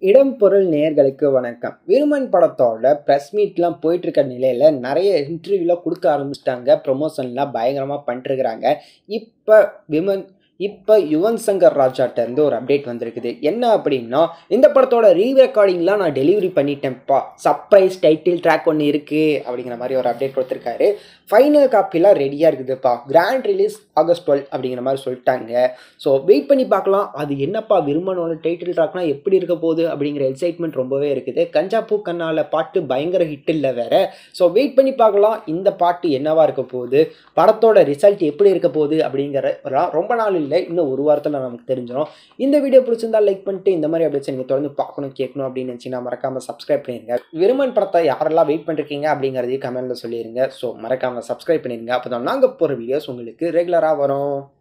இடம் பொருள் நேயர்களுக்கு வணக்கம் விருமன் படத்தோட ப்ரெஸ் மீட்லாம் போயிட்டு இருக்க நிலையில நிறைய இன்டர்வியூலாம் கொடுக்க ஆரம்பிச்சிட்டாங்க ப்ரொமோஷன்லாம் பயங்கரமாக பண்ணிட்டுருக்குறாங்க இப்போ விமன் இப்போ யுவன் சங்கர் ராஜாட்ட இருந்து ஒரு அப்டேட் வந்திருக்குது என்ன அப்படின்னா இந்த படத்தோட ரீ ரெக்கார்டிங்லாம் நான் டெலிவரி பண்ணிட்டேன்ப்பா சர்ப்ரைஸ் டைட்டில் ட்ராக் ஒன்று இருக்குது அப்படிங்கிற மாதிரி ஒரு அப்டேட் கொடுத்துருக்காரு ஃபைனல் காப்பிலாம் ரெடியாக இருக்குதுப்பா கிராண்ட் ரிலீஸ் ஆகஸ்ட் டுவெல் அப்படிங்கிற மாதிரி சொல்லிட்டாங்க ஸோ வெயிட் பண்ணி பார்க்கலாம் அது என்னப்பா விருமனோட டைட்டில் ட்ராக்லாம் எப்படி இருக்க போகுது அப்படிங்கிற எக்ஸைட்மெண்ட் ரொம்பவே இருக்குது கஞ்சா பூ கண்ணால பாட்டு பயங்கர ஹிட் இல்லை வேற ஸோ வெயிட் பண்ணி பார்க்கலாம் இந்த பாட்டு என்னவா இருக்க போகுது படத்தோட ரிசல்ட் எப்படி இருக்க போகுது அப்படிங்கிற ரொம்ப நாள் இல்லை இன்னும் ஒரு வாரத்தில் நமக்கு தெரிஞ்சிடும் இந்த வீடியோ பிடிச்சிருந்தா லைக் பண்ணிட்டு இந்த மாதிரி அப்டேட்ஸ் நீங்கள் தொடர்ந்து பார்க்கணும் கேட்கணும் அப்படின்னு நினச்சிங்கன்னா மறக்காமல் சப்ஸ்கிரைப் பண்ணிடுங்க விருமன் படத்தை யாரெல்லாம் வெயிட் பண்ணிருக்கீங்க அப்படிங்கிறதையும் கமெண்ட்டில் சொல்லிடுங்க ஸோ மறக்காமல் சப்ஸ்கிரைப் பண்ணிடுங்க அப்போ தான் நாங்கள் போகிற வீடியோஸ் உங்களுக்கு ரெகுலராக வரும்